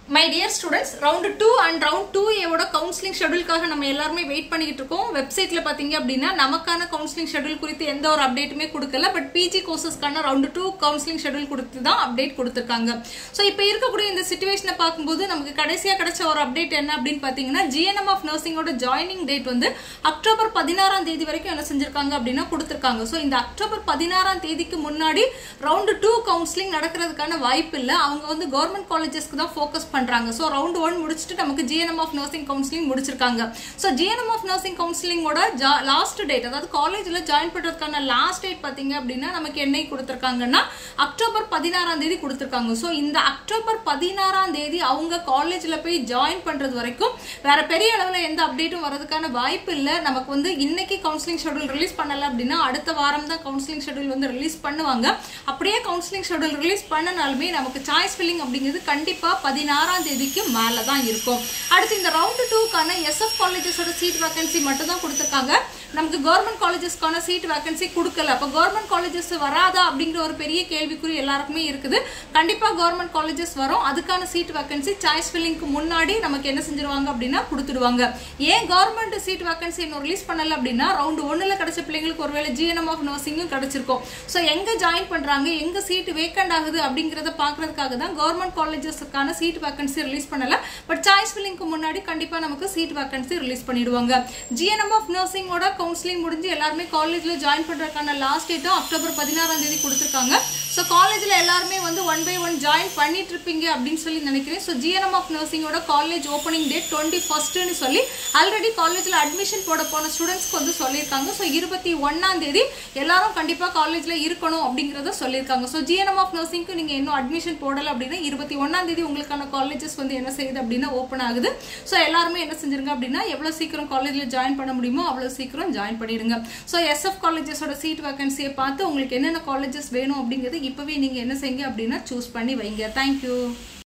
my dear students round two and round two ஏவோட counselling ஷெடியூல்காக நம்ம எல்லாருமே வெயிட் பண்ணிக்கிட்டு இருக்கோம் வெப்சைட்ல பாத்தீங்க அப்படின்னா நமக்கான கவுன்சிலிங் ஷெடியூல் குறித்து எந்த ஒரு அப்டேட்டுமே கொடுக்கல பட் பிஜி கோர்சஸ்க்கான ரவுண்ட் டூ கவுன்சிலிங் ஷெடியூல் கொடுத்து தான் அப்டேட் கொடுத்துருக்காங்க ஸோ இப்போ இருக்கக்கூடிய இந்த சுச்சுவேஷனை பார்க்கும்போது நமக்கு கடைசியாக கிடைச்ச ஒரு அப்டேட் என்ன அப்படின்னு பார்த்தீங்கன்னா ஜிஎன்எம் ஆஃப் நர்சிங்கோட ஜாயினிங் டேட் வந்து அக்டோபர் பதினாறாம் தேதி வரைக்கும் என்ன செஞ்சிருக்காங்க அப்படின்னா கொடுத்துருக்காங்க ஸோ இந்த அக்டோபர் பதினாறாம் தேதிக்கு முன்னாடி ரவுண்டு டூ கவுன்சிலிங் நடக்கிறதுக்கான வாய்ப்பு இல்லை அவங்க வந்து கவர்மெண்ட் காலேஜஸ்க்கு தான் ஃபோக்கஸ் பண்றாங்க ஸோ ரவுண்ட் ஒன் முடிச்சுட்டு நமக்கு ஜிஎன்எம் ஆஃப் நர்சிங் கவுன்சிலிங் முடிச்சிருக்காங்க ஸோ ஜிஎன்எம் ஆஃப் நர்சிங் கவுன்சிலிங்கோட லாஸ்ட் டேட் அதாவது காலேஜில் ஜாயின் பண்ணுறதுக்கான லாஸ்ட் டேட் பார்த்தீங்க அப்படின்னா நமக்கு என்னை கொடுத்துருக்காங்கன்னா அக்டோபர் பதினாறாம் தேதி கொடுத்துருக்காங்க ஸோ இந்த அக்டோபர் பதினாறாம் தேதி அவங்க காலேஜில் போய் ஜாயின் பண்ணுறது வரைக்கும் வேற பெரிய அளவில் எந்த அப்டேட்டும் வரதுக்கான வாய்ப்பு இல்லை நமக்கு வந்து இன்னைக்கு கவுன்சிலிங் ஷெடியூல் ரிலீஸ் பண்ணல அப்படின்னா அடுத்த வாரம் தான் கவுன்சிலிங் ஷெடியூல் வந்து ரிலீஸ் பண்ணுவாங்க அப்படியே கவுன்சிலிங் ஷெடியூல் ரிலீஸ் பண்ணனாலுமே நமக்கு சாய்ஸ் ஃபில்லிங் அப்படிங்கிறது கண்டிப்பாக பதினாறாம் தேதிக்கு மேலே தான் இருக்கும் அடுத்து இந்த ரவுண்டு டூக்கான எஸ்எஃப் காலேஜஸோட சீட் வேகன்சி மட்டும் தான் கொடுத்துருக்காங்க நமக்கு கவர்மெண்ட் காலேஜஸ்க்கான சீட் வேகன்சி கொடுக்கல அப்போ கவர்மெண்ட் காலேஜஸ் வராதா அப்படிங்கிற ஒரு பெரிய கேள்விக்குறி எல்லாருக்குமே இருக்குது கண்டிப்பாக கவர்மெண்ட் காலேஜஸ் வரும் அதுக்கான சீட் வேகன்சி சாய்ஸ் ஃபில்லிங்க்கு முன்னாடி நமக்கு என்ன செஞ்சிருவாங்க அப்படின்னா கொடுத்துடுவாங்க ஏன் கவர்மெண்ட் சீட் வேகன்சி இன்னும் ரிலீஸ் பண்ணல அப்படின்னா ரவுண்டு ஒன்றில் கிடைச்ச பிள்ளைங்களுக்கு ஒருவேளை ஜிஎன்எம் ஆஃப் நர்சிங்கும் கிடைச்சிருக்கும் ஸோ எங்கே ஜாயின் பண்ணுறாங்க எங்கே சீட் வேக்கண்ட் ஆகுது அப்படிங்கிறத பார்க்கறதுக்காக தான் கவர்மெண்ட் காலேஜஸ்க்கான சீட் வேகன்சி ரிலீஸ் பண்ணல பட் சாய்ஸ் ஃபில்லிங்க்கு முன்னாடி கண்டிப்பாக நமக்கு சீட் வேகன்சி ரிலீஸ் பண்ணிடுவாங்க ஜிஎன்எம் ஆஃப் நர்சிங்கோட கவுன்சிலிங் முடிஞ்சு எல்லாருமே காலேஜில் ஜாயின் பண்ணுறதுக்கான லாஸ்ட் டேட்டும் அக்டோபர் பதினாறாம் தேதி கொடுத்துருக்காங்க ஸோ காலேஜில் எல்லாருமே வந்து ஒன் பை ஒன் ஜாயின் பண்ணிட்டு இருப்பீங்க அப்படின்னு சொல்லி நினைக்கிறேன் ஸோ ஜிஎன்எம் ஆஃப் நர்சிங்கோட காலேஜ் ஓப்பனிங் டேட் டுவெண்ட்டி ஃபர்ஸ்ட்னு சொல்லி ஆல்ரெடி காலேஜில் அட்மிஷன் போட போன ஸ்டூடெண்ட்ஸ்க்கு வந்து சொல்லியிருக்காங்க ஸோ இருபத்தி ஒன்றாம் தேதி எல்லாரும் கண்டிப்பாக காலேஜில் இருக்கணும் அப்படிங்கிறத சொல்லியிருக்காங்க ஸோ ஜிஎன்எம் ஆஃப் நர்சிங்க்கு நீங்கள் இன்னும் அட்மிஷன் போடலை அப்படின்னா இருபத்தி ஒன்றாம் தேதி உங்களுக்கான காலேஜஸ் வந்து என்ன செய்யுது அப்படின்னா ஓப்பன் ஆகுது ஸோ எல்லாருமே என்ன செஞ்சிருங்க அப்படின்னா எவ்வளோ சீக்கிரம் காலேஜில் ஜாயின் பண்ண முடியுமோ அவ்வளோ சீக்கிரம் ஜாயின் பண்ணிடுங்க ஸோ எஸ்எஃப் காலேஜஸோட சீட் வேகன்சியை பார்த்து உங்களுக்கு என்னென்ன காலேஜஸ் வேணும் அப்படிங்கிறது இப்போவே நீங்கள் என்ன செய்யுங்க அப்படின்னா சூஸ் பண்ணி வைங்க தேங்க்யூ